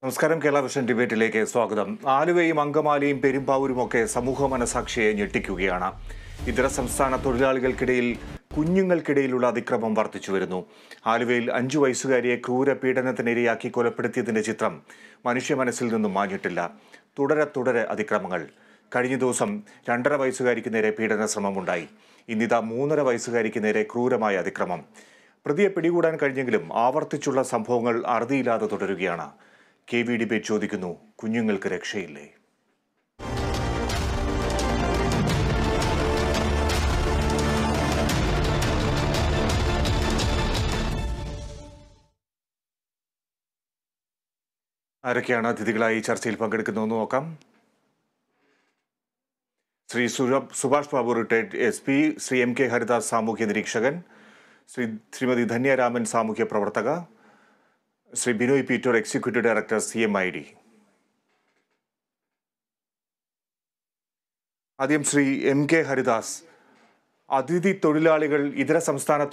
നമസ്കാരം കേരള വിഷൻ ഡിബേറ്റിലേക്ക് സ്വാഗതം ആലുവയും അങ്കമാലിയും പെരുമ്പാവൂരും ഒക്കെ സമൂഹ മനസാക്ഷിയെ ഞെട്ടിക്കുകയാണ് ഇതര സംസ്ഥാന തൊഴിലാളികൾക്കിടയിൽ കുഞ്ഞുങ്ങൾക്കിടയിലുള്ള അതിക്രമം വർദ്ധിച്ചു വരുന്നു ആലുവയിൽ അഞ്ചു വയസ്സുകാരിയെ ക്രൂര പീഡനത്തിനിരയാക്കി കൊലപ്പെടുത്തിയതിന്റെ ചിത്രം മനുഷ്യ മനസ്സിൽ നിന്നും മാഞ്ഞിട്ടില്ല തുടരെ തുടരെ അതിക്രമങ്ങൾ കഴിഞ്ഞ ദിവസം രണ്ടര വയസ്സുകാരിക്ക് നേരെ പീഡന ശ്രമമുണ്ടായി ഇന്നിതാ മൂന്നര വയസ്സുകാരിക്ക് നേരെ ക്രൂരമായ അതിക്രമം പ്രതിയെ പിടികൂടാൻ കഴിഞ്ഞെങ്കിലും ആവർത്തിച്ചുള്ള സംഭവങ്ങൾ അറുതിയില്ലാതെ തുടരുകയാണ് കെ വി ഡിബേറ്റ് ചോദിക്കുന്നു കുഞ്ഞുങ്ങൾക്ക് രക്ഷയില്ലേ ആരൊക്കെയാണ് അതിഥികളായി ചർച്ചയിൽ പങ്കെടുക്കുന്നതെന്ന് നോക്കാം ശ്രീ സുര- Subhash Babu retired S P Shri M K Haridas സാമൂഹ്യ നിരീക്ഷകൻ ശ്രീ ശ്രീമതി ധന്യരാമൻ സാമൂഹ്യ പ്രവർത്തക Shri Binoy Peter executive director C M I D ആദ്യം ശ്രീ എം കെ ഹരിദാസ് അതിഥി തൊഴിലാളികൾ ഇതര സംസ്ഥാന